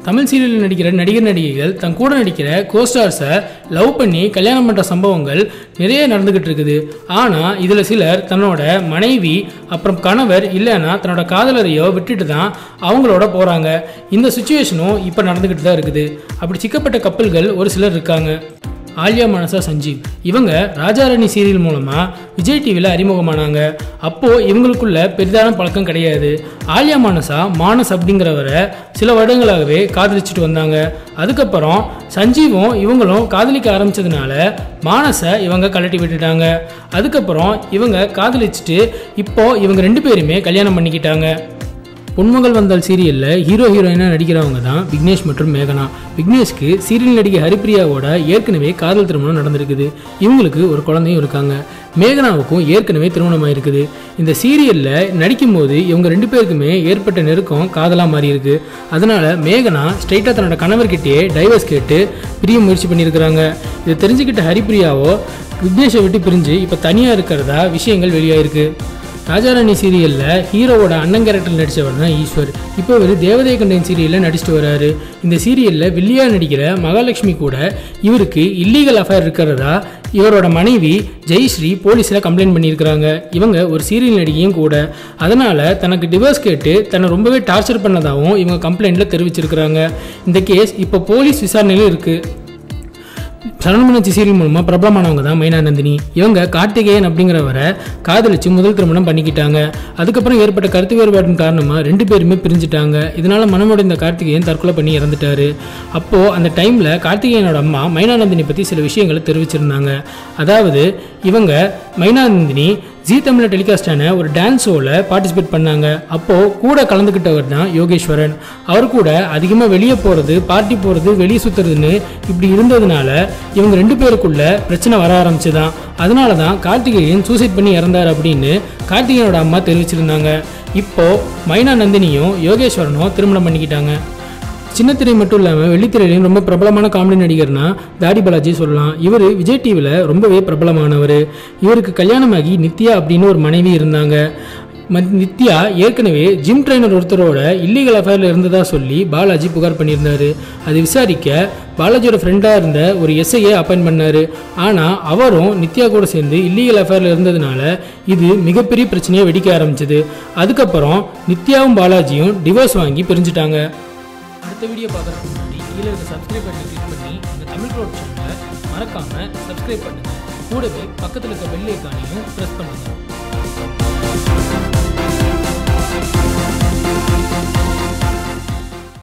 தமிழ் சீரியலில் நடிக்கிற நடிகர் நடிகைகள் தன் கூட நடிக்கிற கோஸ்டார்ஸை லவ் பண்ணி கல்யாணம் பண்ணுற சம்பவங்கள் நிறைய நடந்துக்கிட்டு இருக்குது ஆனால் இதில் சிலர் தன்னோட மனைவி அப்புறம் கணவர் இல்லைன்னா தன்னோட காதலரையோ விட்டுட்டு தான் அவங்களோட போகிறாங்க இந்த சுச்சுவேஷனும் இப்போ நடந்துக்கிட்டு தான் இருக்குது அப்படி சிக்கப்பட்ட கப்பல்கள் ஒரு சிலர் இருக்காங்க ஆலியா மனசா சஞ்சீவ் இவங்க ராஜாராணி சீரியல் மூலமாக விஜய் டிவியில் அறிமுகமானாங்க அப்போது இவங்களுக்குள்ள பெரிதான பழக்கம் கிடையாது ஆலியா மானசா மானஸ் அப்படிங்கிறவரை சில வருடங்களாகவே காதலிச்சுட்டு வந்தாங்க அதுக்கப்புறம் சஞ்சீவும் இவங்களும் காதலிக்க ஆரம்பிச்சதுனால மானஸை இவங்க கழட்டி விட்டுட்டாங்க அதுக்கப்புறம் இவங்க காதலிச்சுட்டு இப்போ இவங்க ரெண்டு பேருமே கல்யாணம் பண்ணிக்கிட்டாங்க பொன்மகள் வந்தால் சீரியலில் ஹீரோ ஹீரோயினாக நடிக்கிறவங்க தான் விக்னேஷ் மற்றும் மேகனா விக்னேஷ்க்கு சீரியல் நடிகை ஹரிப்பிரியாவோட ஏற்கனவே காதல் திருமணம் நடந்திருக்குது இவங்களுக்கு ஒரு குழந்தையும் இருக்காங்க மேகனாவுக்கும் ஏற்கனவே திருமணம் ஆயிருக்குது இந்த சீரியலில் நடிக்கும்போது இவங்க ரெண்டு பேருக்குமே ஏற்பட்ட நெருக்கம் காதலாக மாறி இருக்கு அதனால மேகனா ஸ்ட்ரைட்டாக தன்னோட கணவர்கிட்டயே டைவர்ஸ் கேட்டு பிரிய முயற்சி பண்ணியிருக்கிறாங்க இதை தெரிஞ்சுக்கிட்ட ஹரிப்பிரியாவோ விக்னேஷை விட்டு பிரிஞ்சு இப்போ தனியாக இருக்கிறதா விஷயங்கள் வெளியாயிருக்கு ராஜாராணி சீரியலில் ஹீரோவோட அண்ணன் கேரக்டர் நடித்தவர் தான் ஈஸ்வர் இப்போ இவர் தேவதை கண்டன் சீரியலில் நடிச்சிட்டு வராரு இந்த சீரியலில் வில்லியா நடிக்கிற மகாலட்சுமி கூட இவருக்கு இல்லீகல் அஃபேர் இருக்கிறதா இவரோட மனைவி ஜெயஸ்ரீ போலீஸில் கம்ப்ளைண்ட் பண்ணியிருக்கிறாங்க இவங்க ஒரு சீரியல் நடிகையும் கூட அதனால் தனக்கு டிவோர்ஸ் கேட்டு தன்னை ரொம்பவே டார்ச்சர் பண்ணதாகவும் இவங்க கம்ப்ளைண்ட்டில் தெரிவிச்சிருக்கிறாங்க இந்த கேஸ் இப்போ போலீஸ் விசாரணையிலும் இருக்குது சரணமனச்சி சீரியல் மூலமாக பிரபலமானவங்க தான் மைனா நந்தினி இவங்க கார்த்திகேயன் அப்படிங்கிறவரை காதலிச்சு முதல் திருமணம் பண்ணிக்கிட்டாங்க அதுக்கப்புறம் ஏற்பட்ட கருத்து வேறுபாட்டின் காரணமாக ரெண்டு பேருமே பிரிஞ்சுட்டாங்க இதனால மனமுடைந்த கார்த்திகேயன் தற்கொலை பண்ணி இறந்துட்டாரு அப்போது அந்த டைமில் கார்த்திகேயனோட அம்மா மைனா நந்தினி பற்றி சில விஷயங்களை தெரிவிச்சிருந்தாங்க அதாவது இவங்க மைனா நந்தினி ஜி தமிழில் டெலிகாஸ்ட் ஆன ஒரு டான்ஸ் ஷோவில் பார்ட்டிசிபேட் பண்ணாங்க அப்போது கூட கலந்துக்கிட்டவர் தான் யோகேஸ்வரன் அவர் கூட அதிகமாக வெளியே போகிறது பார்ட்டி போகிறது வெளியே சுற்றுறதுன்னு இப்படி இருந்ததுனால இவங்க ரெண்டு பேருக்குள்ள பிரச்சனை வர ஆரம்பிச்சுதான் அதனால தான் கார்த்திகேயன் சூசைட் பண்ணி இறந்தார் அப்படின்னு கார்த்திகேயனோட அம்மா தெரிவிச்சிருந்தாங்க இப்போ மைனா நந்தினியும் யோகேஸ்வரனும் திருமணம் பண்ணிக்கிட்டாங்க சின்னத்திரை மட்டும் இல்லாமல் வெள்ளித்திரையிலையும் ரொம்ப பிரபலமான காமெடி நடிகர்னா தாடி பாலாஜி சொல்லலாம் இவர் விஜய் டிவியில் ரொம்பவே பிரபலமானவர் இவருக்கு கல்யாணமாகி நித்யா அப்படின்னு ஒரு மனைவி இருந்தாங்க மத்- நித்யா ஏற்கனவே ஜிம் ட்ரைனர் ஒருத்தரோட இல்லீகல் அஃபேரில் இருந்ததா சொல்லி பாலாஜி புகார் பண்ணியிருந்தாரு அது விசாரிக்க பாலாஜியோட ஃப்ரெண்டாக இருந்த ஒரு எஸ்ஐயை அப்பாயின்ட் பண்ணார் ஆனால் அவரும் நித்யா கூட சேர்ந்து இல்லீகல் அஃபேரில் இருந்ததுனால இது மிகப்பெரிய பிரச்சனையை வெடிக்க ஆரம்பிச்சது அதுக்கப்புறம் நித்யாவும் பாலாஜியும் டிவோர்ஸ் வாங்கி பிரிஞ்சுட்டாங்க அடுத்த வீடியோ பார்க்குறதுக்கு முன்னாடி கீழே இருக்க சப்ஸ்கிரைப் பட்டனை கிளிக் பண்ணி இந்த தமிழ் க்ளோட் சேனலை மறக்காமல் சப்ஸ்கிரைப் பண்ணுங்கள் கூடவே பக்கத்தில் இருக்க பெல் ஐக்கானையும் ப்ரெஸ் பண்ணுங்கள்